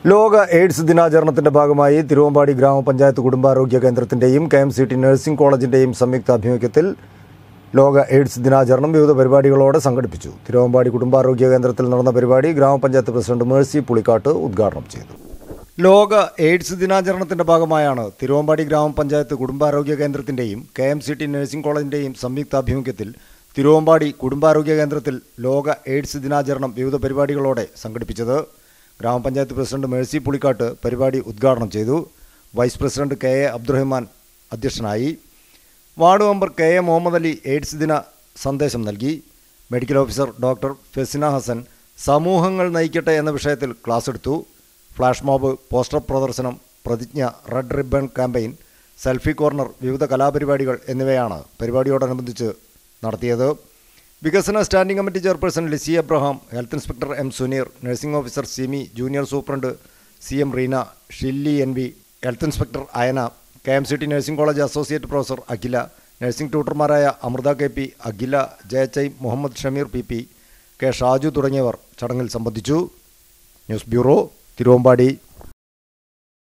ലോക എയ്ഡ്സ് ദിനാചരണത്തിന്റെ ഭാഗമായി തിരുവമ്പാടി ഗ്രാമപഞ്ചായത്ത് കുടുംബാരോഗ്യ കേന്ദ്രത്തിന്റെയും K M C T nursing കോളേജിന്റെയും സംയുക്ത ആഭിമുഖ്യത്തിൽ ലോക എയ്ഡ്സ് ദിനാചരണം വിവിധ പരിപാടികളോടെ സംഘടിപ്പിച്ചു തിരുവമ്പാടി കുടുംബാരോഗ്യ കേന്ദ്രത്തിൽ നടന്ന പരിപാടി ഗ്രാമപഞ്ചായത്ത് പ്രസിഡന്റ് മേഴ്സി പുളിക്കാട്ട് ഉദ്ഘാടനം ചെയ്തു ലോക എയ്ഡ്സ് ദിനാചരണത്തിന്റെ ഭാഗമായാണ് തിരുവമ്പാടി ഗ്രാമപഞ്ചായത്ത് കുടുംബാരോഗ്യ കേന്ദ്രത്തിന്റെയും K M C T nursing കോളേജിന്റെയും സംയുക്താഭിമുഖ്യത്തിൽ തിരുവമ്പാടി കുടുംബാരോഗ്യ കേന്ദ്രത്തിൽ ലോക എയ്ഡ്സ് ദിനാചരണം വിവിധ പരിപാടികളോടെ സംഘടിപ്പിച്ചത് ഗ്രാമപഞ്ചായത്ത് പ്രസിഡന്റ് മേഴ്സി പുളിക്കാട്ട് പരിപാടി ഉദ്ഘാടനം ചെയ്തു vice president K A Abdurahman അധ്യക്ഷനായി ward member K A Muhammad Ali AIDS ദിന സന്ദേശം നൽകി medical officer doctor Fesina Hasan സമൂഹങ്ങൾ നയിക്കട്ടെ എന്ന വിഷയത്തിൽ ക്ലാസ് എടുത്തു ഫ്ലാഷ് മോബ് പോസ്റ്റർ പ്രദർശനം പ്രതിജ്ഞ red ribbon campaign selfie corner വിവിധ കലാപരിപാടികൾ എന്നിവയാണ് പരിപാടിയോടനുബന്ധിച്ച് നടത്തിയത് വികസന standing committee chairperson Lissy Abraham health inspector M Suneer nursing officer Simi junior superintendent C M Reena Shilly N V health inspector Ayana K M C T nursing college associate professor Akhila nursing ട്യൂട്ടർമാരായ Amritha K P Akhila ജയച്ചൈ Muhammad Shameer P P K Shaju തുടങ്ങിയവർ ചടങ്ങിൽ സംബന്ധിച്ചു ന്യൂസ് ബ്യൂറോ തിരുവമ്പാടി